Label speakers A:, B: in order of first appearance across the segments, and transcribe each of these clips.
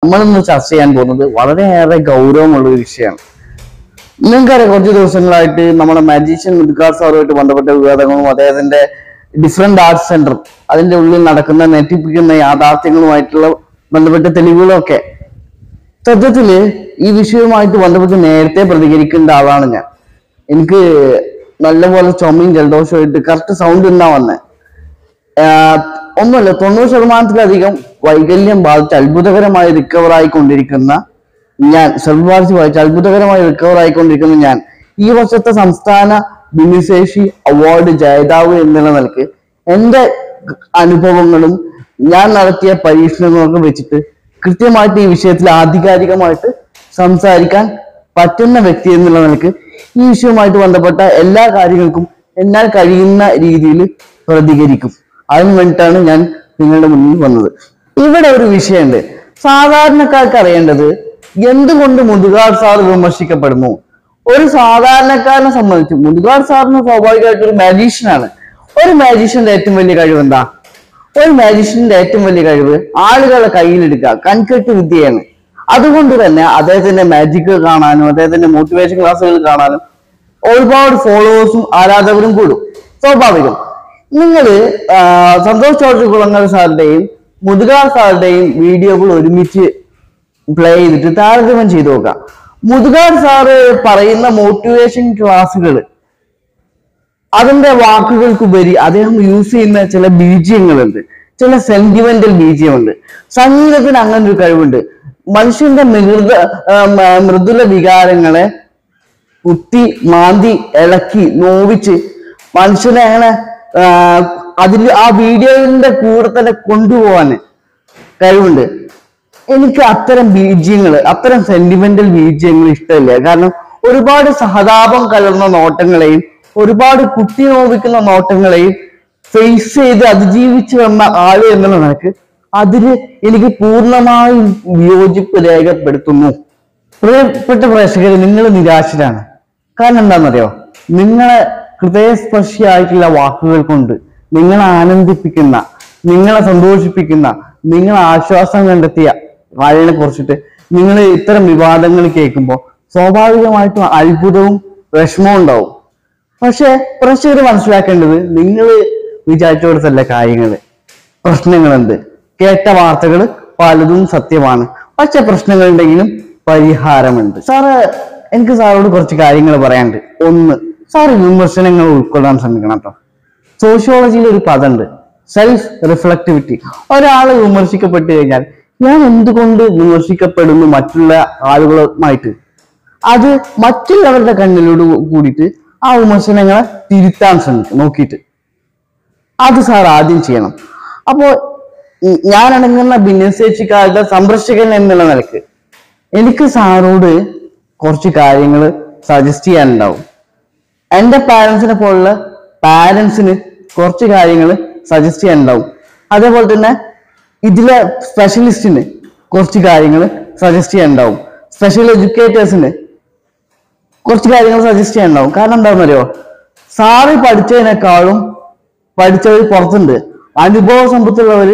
A: നമ്മളിന്ന് ചർച്ച ചെയ്യാൻ പോകുന്നത് വളരെയേറെ ഗൗരവമുള്ള ഒരു വിഷയമാണ് നിങ്ങൾക്കറിയാം കുറച്ച് ദിവസങ്ങളായിട്ട് നമ്മുടെ മാജീഷ്യൻ മുദ്ഗാർ സാറുമായിട്ട് ബന്ധപ്പെട്ട വിവാദങ്ങളും അദ്ദേഹത്തിന്റെ ഡിഫറെന്റ് ആർട്ട് സെന്റർ അതിന്റെ ഉള്ളിൽ നടക്കുന്ന നെറ്റിപ്പിക്കുന്ന യാഥാർത്ഥ്യങ്ങളുമായിട്ടുള്ള ബന്ധപ്പെട്ട തെളിവുകളും ഒക്കെ സത്യത്തില് ഈ വിഷയവുമായിട്ട് ബന്ധപ്പെട്ട് നേരത്തെ പ്രതികരിക്കേണ്ട ആളാണ് ഞാൻ എനിക്ക് നല്ലപോലെ ചുമയും ജലദോഷമായിട്ട് കറക്റ്റ് സൗണ്ട് എന്നാ വന്നേ ആഹ് ഒന്നുമല്ല തൊണ്ണൂറ് ശതമാനത്തിലധികം വൈകല്യം ബാധിച്ച് അത്ഭുതകരമായി റിക്കവർ ആയിക്കൊണ്ടിരിക്കുന്ന ഞാൻ സെൽഫ് വായിച്ച് അത്ഭുതകരമായി റിക്കവർ ആയിക്കൊണ്ടിരിക്കുന്ന ഞാൻ ഈ വർഷത്തെ സംസ്ഥാന ഭിന്നശേഷി അവാർഡ് ജേതാവ് എന്നുള്ള നിലക്ക് എന്റെ അനുഭവങ്ങളും ഞാൻ നടത്തിയ പരീക്ഷണങ്ങളൊക്കെ വെച്ചിട്ട് കൃത്യമായിട്ട് ഈ വിഷയത്തിൽ ആധികാരികമായിട്ട് സംസാരിക്കാൻ പറ്റുന്ന വ്യക്തി എന്നുള്ള നിലക്ക് ഈ വിഷയവുമായിട്ട് ബന്ധപ്പെട്ട എല്ലാ കാര്യങ്ങൾക്കും എന്നാൽ കഴിയുന്ന രീതിയിൽ പ്രതികരിക്കും അതിന് വേണ്ടിയിട്ടാണ് ഞാൻ നിങ്ങളുടെ മുന്നിൽ വന്നത് ഇവിടെ ഒരു വിഷയമുണ്ട് സാധാരണക്കാർക്ക് അറിയേണ്ടത് എന്തുകൊണ്ട് മുതുകാട് സാർ വിമർശിക്കപ്പെടുന്നു ഒരു സാധാരണക്കാരനെ സംബന്ധിച്ച് മുതുകാട് സാറിന് സ്വാഭാവികമായിട്ട് ഒരു മാജീഷ്യനാണ് ഒരു മാജീഷ്യന്റെ ഏറ്റവും വലിയ കഴിവ് എന്താ ഒരു മാജീഷ്യന്റെ ഏറ്റവും വലിയ കഴിവ് ആളുകളെ കയ്യിലെടുക്കുക കൺകെട്ട് വിദ്യയാണ് അതുകൊണ്ട് തന്നെ അദ്ദേഹത്തിന്റെ മാജിക് കാണാനും അദ്ദേഹത്തിന്റെ മോട്ടിവേഷൻ ക്ലാസ്സുകൾ കാണാനും ഒരുപാട് ഫോളോവേഴ്സും ആരാധകരും കൂടും സ്വാഭാവികം നിങ്ങൾ സന്തോഷ് ജോർജ് കുളങ്ങൽ സാറിന്റെയും മുതുകാർ സാറിന്റെയും വീഡിയോകൾ ഒരുമിച്ച് പ്ലേ ചെയ്തിട്ട് താരതമ്യം ചെയ്ത് നോക്കാം മുതുകാർ സാറ് പറയുന്ന മോട്ടിവേഷൻ ക്ലാസ്സുകൾ അതിന്റെ വാക്കുകൾക്കുപരി അദ്ദേഹം യൂസ് ചെയ്യുന്ന ചില ബീജിയങ്ങളുണ്ട് ചില സെന്റിമെന്റൽ ബീജിയമുണ്ട് സംഗീതത്തിന് അങ്ങനെ ഒരു കഴിവുണ്ട് മനുഷ്യന്റെ മൃദ ആ, മ- മൃദുല വികാരങ്ങളെ കുത്തി മാന്തി ഇളക്കി നോവിച്ച് മനുഷ്യനെ അങ്ങനെ ആ, അതിൽ ആ വീഡിയോയുടെ കൂടെ തന്നെ കൊണ്ടുപോകാൻ കഴിവുണ്ട് എനിക്ക് അത്തരം ബീജ്യങ്ങൾ അത്തരം സെന്റിമെന്റൽ ബീജ്യങ്ങൾ ഇഷ്ടമില്ല കാരണം ഒരുപാട് സഹതാപം കലർന്ന നോട്ടങ്ങളെയും ഒരുപാട് കുത്തി നോവിക്കുന്ന നോട്ടങ്ങളെയും ഫേസ് ചെയ്ത് അതിജീവിച്ചു വന്ന ആള് എന്നുള്ള നിനക്ക് അതില് എനിക്ക് പൂർണ്ണമായും വിയോജിപ്പ് രേഖപ്പെടുത്തുന്നു പ്രിയപ്പെട്ട പ്രേക്ഷകർ നിങ്ങൾ നിരാശരാണ് കാരണം എന്താണെന്നറിയോ നിങ്ങളെ ഹൃദയസ്പർശിയായിട്ടുള്ള വാക്കുകൾ കൊണ്ട് നിങ്ങളെ ആനന്ദിപ്പിക്കുന്ന നിങ്ങളെ സന്തോഷിപ്പിക്കുന്ന നിങ്ങളെ ആശ്വാസം കണ്ടെത്തിയ ആളിനെ കുറിച്ചിട്ട് നിങ്ങൾ ഇത്തരം വിവാദങ്ങൾ കേൾക്കുമ്പോൾ സ്വാഭാവികമായിട്ടും അത്ഭുതവും വിഷമവും ഉണ്ടാവും പക്ഷെ പ്രേക്ഷകർ മനസ്സിലാക്കേണ്ടത് നിങ്ങൾ വിചാരിച്ചോടത്തല്ല കാര്യങ്ങൾ പ്രശ്നങ്ങളുണ്ട് കേട്ട വാർത്തകൾ പലതും സത്യമാണ് പക്ഷെ പ്രശ്നങ്ങളുണ്ടെങ്കിലും പരിഹാരമുണ്ട് സാറ് എനിക്ക് സാറോട് കുറച്ച് കാര്യങ്ങൾ പറയാനുണ്ട് ഒന്ന് സാറ് വിമർശനങ്ങൾ ഉൾക്കൊള്ളാൻ ശ്രമിക്കണം കേട്ടോ സോഷ്യോളജിയിൽ ഒരു പദമുണ്ട് സെൽഫ് റിഫ്ലക്ടിവിറ്റി ഒരാൾ വിമർശിക്കപ്പെട്ട് കഴിഞ്ഞാൽ ഞാൻ എന്തുകൊണ്ട് വിമർശിക്കപ്പെടുന്നു മറ്റുള്ള ആളുകളുമായിട്ട് അത് മറ്റുള്ളവരുടെ കണ്ണിലോട് കൂടിയിട്ട് ആ വിമർശനങ്ങളെ തിരുത്താൻ ശ്രമിക്കും നോക്കിയിട്ട് അത് സാർ ആദ്യം ചെയ്യണം അപ്പോ ഉം ഞാൻ അടങ്ങുന്ന ഭിന്നശേഷിക്കാരുടെ സംരക്ഷകൻ എന്നുള്ള നിലക്ക് എനിക്ക് സാറോട് കുറച്ച് കാര്യങ്ങൾ സജസ്റ്റ് ചെയ്യാനുണ്ടാവും എൻ്റെ പാരൻസിനെ പോലുള്ള പാരൻസിന് കുറച്ച് കാര്യങ്ങൾ സജസ്റ്റ് ചെയ്യാനുണ്ടാവും അതേപോലെ തന്നെ ഇതിലെ സ്പെഷ്യലിസ്റ്റിന് കുറച്ച് കാര്യങ്ങൾ സജസ്റ്റ് ചെയ്യാനുണ്ടാവും സ്പെഷ്യൽ എഡ്യൂക്കേറ്റേഴ്സിന് കുറച്ച് കാര്യങ്ങൾ സജസ്റ്റ് ചെയ്യാനുണ്ടാവും കാരണം എന്താണെന്നറിയോ സാറ് പഠിച്ചതിനേക്കാളും പഠിച്ചവർ പുറത്തുണ്ട് അനുഭവ സമ്പത്തുള്ളവര്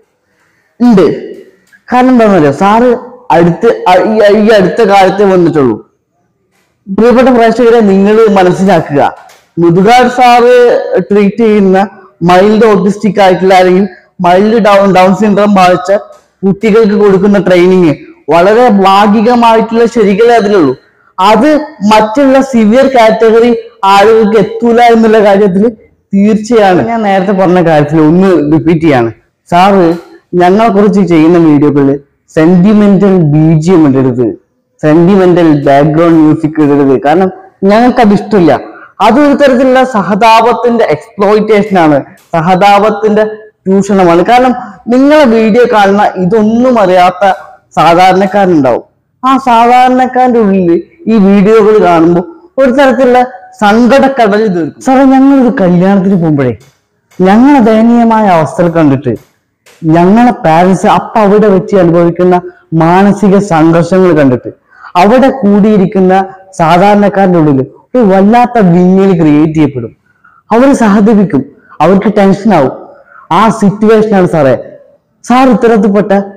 A: ഉണ്ട് കാരണം എന്താണെന്നറിയോ സാറ് അടുത്ത് അ- ഈ ഈ അടുത്ത കാലത്തെ വന്നിട്ടുള്ളൂ പ്രിയപ്പെട്ട പ്രേക്ഷകരെ നിങ്ങൾ മനസ്സിലാക്കുക മുതുകാട് സാറ് ട്രീറ്റ് ചെയ്യുന്ന മൈൽഡ് ഓട്ടിസ്റ്റിക് ആയിട്ടുള്ള അല്ലെങ്കിൽ മൈൽഡ് ഡൗൺ ഡൗൺ സിൻഡ്രോം ബാധിച്ച കുട്ടികൾക്ക് കൊടുക്കുന്ന ട്രെയിനിങ് വളരെ ഭാഗികമായിട്ടുള്ള ശരികളെ അതിലുള്ളൂ അത് മറ്റുള്ള സിവിയർ കാറ്റഗറി ആളുകൾക്ക് എത്തൂല എന്നുള്ള കാര്യത്തിൽ തീർച്ചയാണ് ഞാൻ നേരത്തെ പറഞ്ഞ കാര്യത്തിൽ ഒന്ന് റിപ്പീറ്റ് ചെയ്യാണ് സാറ് ഞങ്ങളെ കുറിച്ച് ചെയ്യുന്ന വീഡിയോകളിൽ സെന്റിമെന്റൽ ബീജിയം ഇടരുത് സെന്റിമെന്റൽ ബാക്ക്ഗ്രൗണ്ട് മ്യൂസിക് ഇടരുത് കാരണം ഞങ്ങൾക്ക് അത് ഇഷ്ടമില്ല അതൊരു തരത്തിലുള്ള സഹതാപത്തിന്റെ എക്സ്പ്ലോയിറ്റേഷൻ ആണ് സഹതാപത്തിന്റെ ചൂഷണമാണ് കാരണം നിങ്ങളെ വീഡിയോ കാണുന്ന ഇതൊന്നും അറിയാത്ത സാധാരണക്കാരുണ്ടാവും ആ സാധാരണക്കാരന്റെ ഉള്ളിൽ ഈ വീഡിയോകൾ കാണുമ്പോൾ ഒരു തരത്തിലുള്ള സങ്കടക്കടൽ തീർക്കും സാറേ ഞങ്ങളൊരു കല്യാണത്തിന് പോകുമ്പോഴേ ഞങ്ങളെ ദയനീയമായ അവസ്ഥകൾ കണ്ടിട്ട് ഞങ്ങളെ പാരൻസ് അപ്പൊ അവിടെ വെച്ച് അനുഭവിക്കുന്ന മാനസിക സംഘർഷങ്ങൾ കണ്ടിട്ട് അവിടെ കൂടിയിരിക്കുന്ന സാധാരണക്കാരന്റെ ഉള്ളിൽ ഒരു വല്ലാത്ത വിങ്ങൽ ക്രിയേറ്റ് ചെയ്യപ്പെടും അവർ സഹതപിക്കും അവർക്ക് ടെൻഷൻ ആവും ആ സിറ്റുവേഷനാണ് സാറേ സാർ ഇത്തരത്തിൽപ്പെട്ട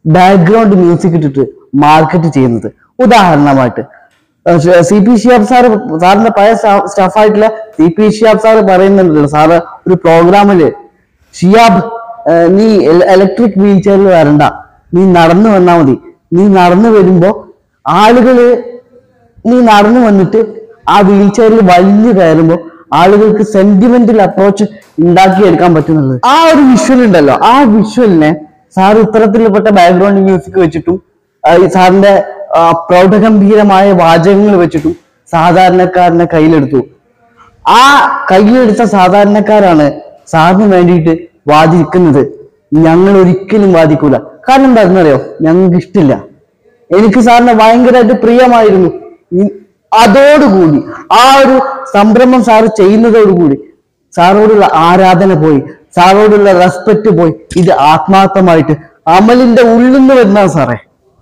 A: ബാക്ക്ഗ്രൗണ്ട് മ്യൂസിക് ഇട്ടിട്ട് മാർക്കറ്റ് ചെയ്യുന്നത് ഉദാഹരണമായിട്ട് സി പി ഷിയാബ് സാറ് സാറിന്റെ പഴയ സ്റ്റാഫായിട്ടുള്ള സി പി ഷിയാബ് സാറ് പറയുന്നുണ്ടല്ലോ സാറ് ഒരു പ്രോഗ്രാമില് ഷിയാബ് ഏർ നീ ഇലക്ട്രിക് വീൽ ചെയറിൽ വരണ്ട നീ നടന്നു വന്നാൽ മതി നീ നടന്നു വരുമ്പോ ആളുകള് നീ നടന്നു വന്നിട്ട് ആ വീൽ ചെയറിൽ വലിഞ്ഞു കയറുമ്പോൾ ആളുകൾക്ക് സെന്റിമെന്റൽ അപ്രോച്ച് ഉണ്ടാക്കിയെടുക്കാൻ പറ്റുന്നുള്ളത് ആ ഒരു വിഷ്വൽ ഉണ്ടല്ലോ ആ വിഷ്വലിനെ സാർ ഇത്തരത്തിൽപ്പെട്ട ബാക്ക്ഗ്രൗണ്ട് മ്യൂസിക് വെച്ചിട്ടും ആ, ഈ സാറിന്റെ ആ, പ്രൗഢഗംഭീരമായ വാചകങ്ങൾ വെച്ചിട്ടും സാധാരണക്കാരനെ കയ്യിലെടുത്തു ആ കയ്യിലെടുത്ത സാധാരണക്കാരാണ് സാറിന് വേണ്ടിയിട്ട് വാദിക്കുന്നത് ഞങ്ങൾ ഒരിക്കലും വാദിക്കൂല കാരണം എന്താണെന്നറിയോ ഞങ്ങൾക്ക് ഇഷ്ടമില്ല എനിക്ക് സാറിനെ ഭയങ്കരമായിട്ട് പ്രിയമായിരുന്നു ഈ- അതോടുകൂടി ആ ഒരു സംരംഭം സാറ് ചെയ്യുന്നതോടുകൂടി സാറോടുള്ള ആരാധന പോയി സാറോടുള്ള റെസ്പെക്ട് പോയി ഇത് ആത്മാർത്ഥമായിട്ട് അമലിന്റെ ഉള്ളിൽ നിന്ന് വരുന്ന സാറേ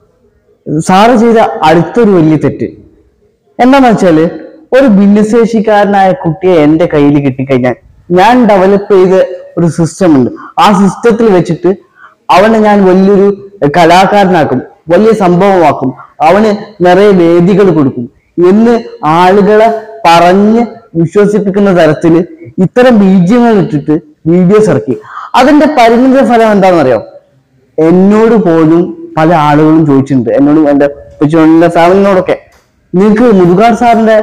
A: സാറ് ചെയ്ത അടുത്തൊരു വലിയ തെറ്റ് എന്താന്ന് വെച്ചാല് ഒരു ഭിന്നശേഷിക്കാരനായ കുട്ടിയെ എന്റെ കയ്യിൽ കിട്ടിക്കഴിഞ്ഞാൽ ഞാൻ ഡെവലപ്പ് ചെയ്ത ഒരു സിസ്റ്റം ഉണ്ട് ആ സിസ്റ്റത്തിൽ വെച്ചിട്ട് അവനെ ഞാൻ വലിയൊരു കലാകാരനാക്കും വലിയ സംഭവമാക്കും അവന് നിറയെ വേദികൾ കൊടുക്കും എന്ന് ആളുകളെ പറഞ്ഞ് വിശ്വസിപ്പിക്കുന്ന തരത്തിൽ ഇത്തരം ബീജ്യങ്ങൾ ഇട്ടിട്ട് വീഡിയോസ് ഇറക്കി അതിന്റെ പരിണിത ഫലം എന്താണെന്നറിയോ എന്നോട് പോലും പല ആളുകളും ചോദിച്ചിട്ടുണ്ട് എന്നോടും എന്റെ ഉപ്പച്ചിയോടും ഫാമിലിനോടൊക്കെ നിങ്ങൾക്ക് മുതുകാട് സാറിന്റെ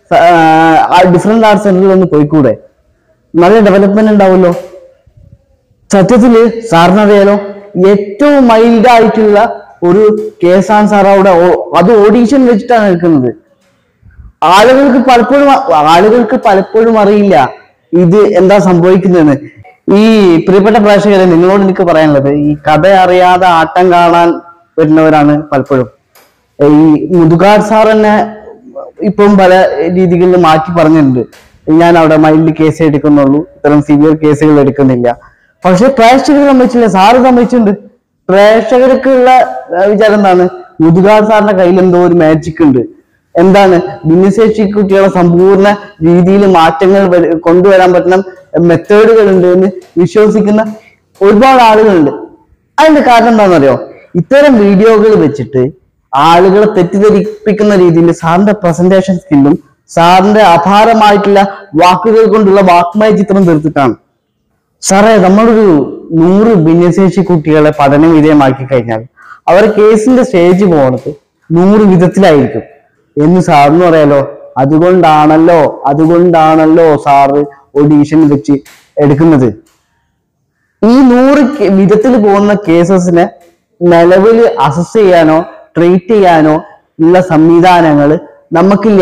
A: ഡിഫറെന്റ് ആർട്ട് സെന്ററിൽ ഒന്ന് പോയിക്കൂടെ നല്ല ഡെവലപ്മെന്റ് ഉണ്ടാവുമല്ലോ സത്യത്തില് സാറിനറിയാലോ ഏറ്റവും മൈൽഡ് ആയിട്ടുള്ള ഒരു കേസാണ് സാർ അവിടെ ഓ- അത് ഓഡീഷൻ വെച്ചിട്ടാണ് എടുക്കുന്നത് ആളുകൾക്ക് പലപ്പോഴും അ- ആളുകൾക്ക് പലപ്പോഴും അറിയില്ല ഇത് എന്താ സംഭവിക്കുന്നതെന്ന് ഈ പ്രിയപ്പെട്ട പ്രേക്ഷകരെ നിങ്ങളോട് എനിക്ക് പറയാനുള്ളത് ഈ കഥ അറിയാതെ ആട്ടം കാണാൻ വരുന്നവരാണ് പലപ്പോഴും ഈ മുതുകാട് സാർ തന്നെ ഇപ്പം പല രീതികളിൽ മാറ്റി പറഞ്ഞിട്ടുണ്ട് ഞാൻ അവിടെ മൈൽഡ് കേസ് എടുക്കുന്നുള്ളൂ ഇത്തരം സിവിയർ കേസുകൾ എടുക്കുന്നില്ല പക്ഷെ പ്രേക്ഷകർ സമ്മതിച്ചില്ല സാറ് സമ്മതിച്ചിട്ടുണ്ട് പ്രേക്ഷകർക്കുള്ള ആ, വിചാരം എന്താണ് മുതുകാട് സാറിന്റെ കയ്യിൽ എന്തോ ഒരു മാജിക് ഉണ്ട് എന്താണ് ഭിന്നശേഷി കുട്ടികളെ സമ്പൂർണ്ണ രീതിയിൽ മാറ്റങ്ങൾ വര- കൊണ്ടുവരാൻ പറ്റുന്ന മെത്തേഡുകൾ ഉണ്ട് എന്ന് വിശ്വസിക്കുന്ന ഒരുപാട് ആളുകളുണ്ട് അതിന്റെ കാരണം എന്താണെന്നറിയോ ഇത്തരം വീഡിയോകൾ വെച്ചിട്ട് ആളുകളെ തെറ്റിദ്ധരിപ്പിക്കുന്ന രീതിയിൽ സാറിന്റെ പ്രസന്റേഷൻ സ്കില്ലും സാറിന്റെ അപാരമായിട്ടുള്ള വാക്കുകൾ കൊണ്ടുള്ള വാക്മയ ചിത്രം തീർത്തിട്ടാണ് സാറേ നമ്മളൊരു നൂറ് ഭിന്നശേഷി കുട്ടികളെ പഠന വിധേയമാക്കി കഴിഞ്ഞാൽ അവർ കേസിന്റെ സ്റ്റേജ് പോകുന്നത് നൂറ് വിധത്തിലായിരിക്കും എന്ന് സാറിന് പറയാലോ അതുകൊണ്ടാണല്ലോ അതുകൊണ്ടാണല്ലോ സാറ് ഓഡീഷൻ വെച്ച് എടുക്കുന്നത് ഈ നൂറ് വിധത്തിൽ പോകുന്ന കേസസിനെ നിലവിൽ അസസ് ചെയ്യാനോ ട്രീറ്റ് ചെയ്യാനോ ഉള്ള സംവിധാനങ്ങൾ നമുക്കില്ല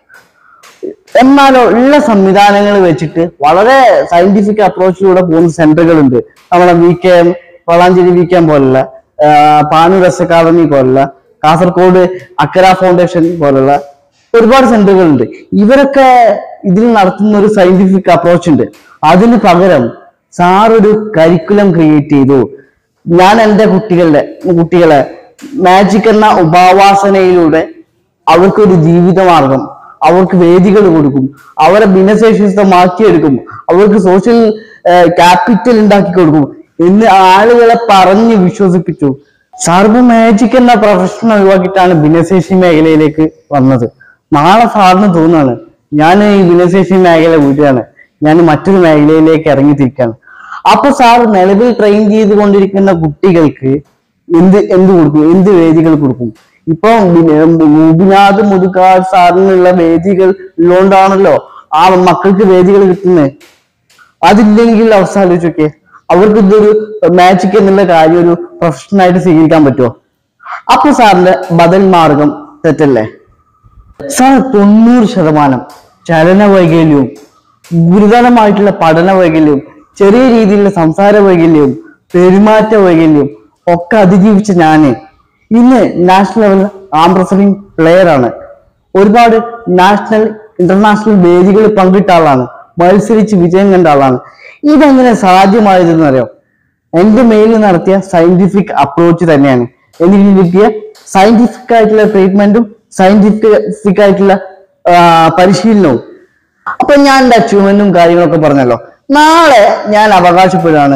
A: എന്നാലോ ഉള്ള സംവിധാനങ്ങൾ വെച്ചിട്ട് വളരെ സയന്റിഫിക് അപ്രോച്ചിലൂടെ പോകുന്ന സെന്ററുകൾ ഉണ്ട് നമ്മളെ V K M Valanchery V K M പോലുള്ള ആ, പാനൂർ എസ് അക്കാദമി പോലുള്ള കാസർഗോഡ് അക്കര ഫൗണ്ടേഷൻ പോലുള്ള ഒരുപാട് സെന്ററുകൾ ഉണ്ട് ഇവരൊക്കെ ഇതിൽ നടത്തുന്ന ഒരു സയന്റിഫിക് അപ്രോച്ച് ഉണ്ട് അതിന് പകരം സാർ ഒരു കരിക്കുലം ക്രിയേറ്റ് ചെയ്തു ഞാൻ എൻ്റെ കുട്ടികളുടെ കുട്ടികളെ മാജിക് എന്ന ഉപാവാസനയിലൂടെ അവർക്കൊരു ജീവിതമാർഗം അവർക്ക് വേദികൾ കൊടുക്കും അവരെ ഭിന്നശേഷിത്വ മാറ്റിയെടുക്കും അവർക്ക് സോഷ്യൽ ക്യാപിറ്റൽ ഉണ്ടാക്കി കൊടുക്കും എന്ന് ആളുകളെ പറഞ്ഞ് വിശ്വസിപ്പിച്ചു സാറിന് മാജിക് എന്ന പ്രൊഫഷൻ ഒഴിവാക്കിയിട്ടാണ് ഭിന്നശേഷി മേഖലയിലേക്ക് വന്നത് നാളെ സാറിന് തോന്നുകയാണ് ഞാൻ ഈ ഭിന്നശേഷി മേഖല വീട്ടിലാണ് ഞാൻ മറ്റൊരു മേഖലയിലേക്ക് ഇറങ്ങി തിരിക്കാണ് അപ്പൊ സാർ നിലവിൽ ട്രെയിൻ ചെയ്തുകൊണ്ടിരിക്കുന്ന കുട്ടികൾക്ക് എന്ത് എന്ത് കൊടുക്കും എന്ത് വേദികൾ കൊടുക്കും ഇപ്പൊ മുബിനാഥ് മുതുകാട് സാറിനുള്ള വേദികൾ ഉള്ളതുകൊണ്ടാണല്ലോ ആ മക്കൾക്ക് വേദികൾ കിട്ടുന്നത് അതില്ലെങ്കിൽ അവസ്ഥ ആലോചിച്ചൊക്കെ അവർക്ക് ഇതൊരു മാജിക് എന്നുള്ള കാര്യം ഒരു പ്രൊഫഷണലായിട്ട് സ്വീകരിക്കാൻ പറ്റുമോ അപ്പൊ സാറിന്റെ ബദൽ മാർഗം തെറ്റല്ലേ സാർ തൊണ്ണൂറ് ശതമാനം ചലന വൈകല്യവും ഗുരുതരമായിട്ടുള്ള പഠന വൈകല്യവും ചെറിയ രീതിയിലുള്ള സംസാര വൈകല്യവും പെരുമാറ്റ വൈകല്യവും ഒക്കെ അതിജീവിച്ച ഞാന് ഇന്ന് നാഷണൽ ലെവലിൽ ആം റെസ്ലിംഗ് പ്ലെയർ ആണ് ഒരുപാട് നാഷണൽ ഇന്റർനാഷണൽ വേദികളിൽ പങ്കിട്ട ആളാണ് മത്സരിച്ച് വിജയം കണ്ട ആളാണ് ഇതെങ്ങനെ സാധ്യമായതെന്ന് അറിയാം എന്റെ മേലിൽ നടത്തിയ സയന്റിഫിക് അപ്രോച്ച് തന്നെയാണ് എനിക്ക് കിട്ടിയ സയന്റിഫിക് ആയിട്ടുള്ള ട്രീറ്റ്മെന്റും സയന്റിഫിക് ആയിട്ടുള്ള ആ, പരിശീലനവും അപ്പൊ ഞാൻ എന്റെ അച്ചീവ്മെന്റും കാര്യങ്ങളൊക്കെ പറഞ്ഞല്ലോ നാളെ ഞാൻ അവകാശപ്പെടുകയാണ്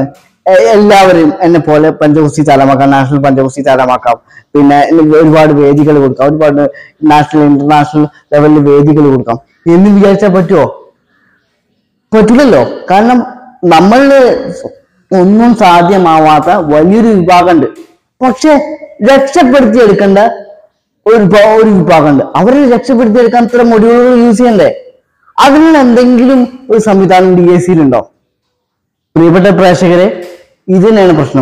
A: എ- എല്ലാവരെയും എന്നെ പോലെ പഞ്ചകുസ്തി താരമാക്കാം നാഷണൽ പഞ്ചകുസ്തി താരമാക്കാം പിന്നെ എനിക്ക് ഒരുപാട് വേദികൾ കൊടുക്കാം ഒരുപാട് നാഷണൽ ഇന്റർനാഷണൽ ലെവലിൽ വേദികൾ കൊടുക്കാം എന്ന് വിചാരിച്ചാൽ പറ്റുമോ പറ്റില്ലല്ലോ കാരണം നമ്മളില് ഒന്നും സാധ്യമാവാത്ത വലിയൊരു വിഭാഗമുണ്ട് പക്ഷെ രക്ഷപ്പെടുത്തിയെടുക്കേണ്ട ഒരു വിഭാ- ഒരു വിഭാഗമുണ്ട് അവരെ രക്ഷപ്പെടുത്തിയെടുക്കാൻ ഇത്ര മൊഡ്യൂളുകൾ യൂസ് ചെയ്യണ്ടേ അതിനുള്ള എന്തെങ്കിലും ഒരു സംവിധാനം ഡി എസ് സിയിലുണ്ടോ പ്രിയപ്പെട്ട പ്രേക്ഷകരെ ഇത് തന്നെയാണ് പ്രശ്നം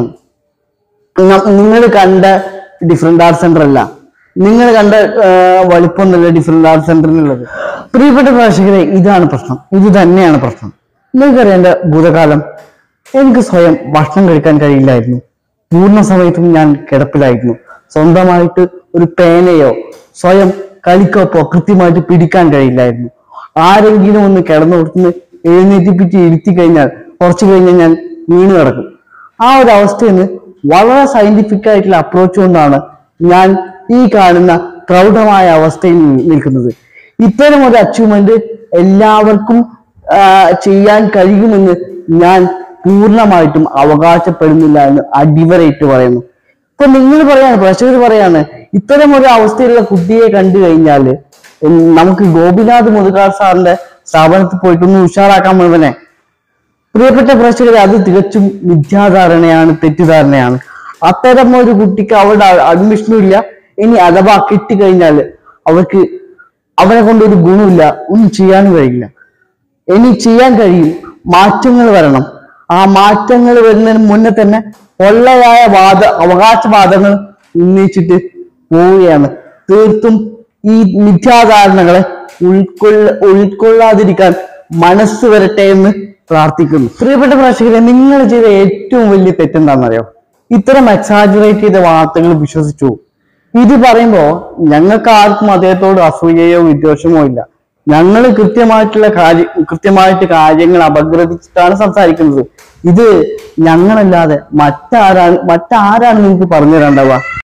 A: നിങ്ങൾ കണ്ട ഡിഫറെന്റ് ആർട്ട് സെന്റർ അല്ല നിങ്ങൾ കണ്ട ആ, വലിപ്പമൊന്നുമല്ല ഡിഫറെന്റ് ആർട്ട് സെന്ററിനുള്ളത് പ്രിയപ്പെട്ട പ്രേക്ഷകരെ ഇതാണ് പ്രശ്നം ഇത് തന്നെയാണ് പ്രശ്നം നിങ്ങൾക്കറിയാം എന്റെ ഭൂതകാലം എനിക്ക് സ്വയം ഭക്ഷണം കഴിക്കാൻ കഴിയില്ലായിരുന്നു പൂർണ്ണ സമയത്തും ഞാൻ കിടപ്പിലായിരുന്നു സ്വന്തമായിട്ട് ഒരു പേനയോ സ്വയം കളിക്കോപ്പോ കൃത്യമായിട്ട് പിടിക്കാൻ കഴിയില്ലായിരുന്നു ആരെങ്കിലും ഒന്ന് കിടന്നു കൊടുത്തുനിന്ന് എഴുന്നേറ്റിപ്പിച്ച് ഇരുത്തി കഴിഞ്ഞാൽ കുറച്ച് കഴിഞ്ഞാൽ ഞാൻ വീണ് കിടക്കും ആ ഒരു അവസ്ഥയിൽ നിന്ന് വളരെ സയന്റിഫിക് ആയിട്ടുള്ള അപ്രോച്ച് കൊണ്ടാണ് ഞാൻ ഈ കാണുന്ന പ്രൗഢമായ അവസ്ഥയിൽ നിൽക്കുന്നത് ഇത്തരം ഒരു അച്ചീവ്മെന്റ് എല്ലാവർക്കും ആ, ചെയ്യാൻ കഴിയുമെന്ന് ഞാൻ പൂർണ്ണമായിട്ടും അവകാശപ്പെടുന്നില്ല എന്ന് അടിവരയിട്ട് പറയുന്നു ഇപ്പൊ നിങ്ങൾ പറയാണ് പ്രേക്ഷകർ പറയാണ് ഇത്തരം ഒരു അവസ്ഥയിലുള്ള കുട്ടിയെ കണ്ടു കഴിഞ്ഞാല് ഉം, നമുക്ക് ഗോപിനാഥ് മുതുകാർ സാറിന്റെ സ്ഥാപനത്തിൽ പോയിട്ടൊന്ന് ഉഷാറാക്കാൻ മുഴുവനെ പ്രിയപ്പെട്ട പ്രേക്ഷകരെ അത് തികച്ചും മിഥ്യാധാരണയാണ് തെറ്റിദ്ധാരണയാണ് അത്തരം ഒരു കുട്ടിക്ക് അവിടെ അഡ്മിഷനും ഇല്ല ഇനി അഥവാ കിട്ടിക്കഴിഞ്ഞാൽ അവർക്ക് അവനെ കൊണ്ട് ഒരു ഗുണമില്ല ഒന്നും ചെയ്യാനും കഴിയില്ല ഇനി ചെയ്യാൻ കഴിയും മാറ്റങ്ങൾ വരണം ആ മാറ്റങ്ങൾ വരുന്നതിന് മുന്നേ തന്നെ പൊള്ളയായ വാദ അവകാശവാദങ്ങൾ ഉന്നയിച്ചിട്ട് പോവുകയാണ് തീർത്തും ഈ മിഥ്യാധാരണകളെ ഉൾക്കൊള്ള ഉൾക്കൊള്ളാതിരിക്കാൻ മനസ്സ് വരട്ടെ എന്ന് പ്രാർത്ഥിക്കുന്നു പ്രിയപ്പെട്ട പ്രേക്ഷകരെ നിങ്ങൾ ചെയ്ത ഏറ്റവും വലിയ തെറ്റെന്താണെന്നറിയോ ഇത്തരം എക്സാജുറേറ്റ് ചെയ്ത വാർത്തകൾ വിശ്വസിച്ചു ഇത് പറയുമ്പോ ഞങ്ങൾക്ക് ആർക്കും അദ്ദേഹത്തോട് അസൂയയോ വിദ്വേഷമോ ഇല്ല ഞങ്ങൾ കൃത്യമായിട്ടുള്ള കാര്യം കൃത്യമായിട്ട് കാര്യങ്ങൾ അപഗ്രഥിച്ചിട്ടാണ് സംസാരിക്കുന്നത് ഇത് ഞങ്ങളല്ലാതെ മറ്റാരാണ് മറ്റാരാണ് നിങ്ങൾക്ക് പറഞ്ഞു തരാണ്ടാവുക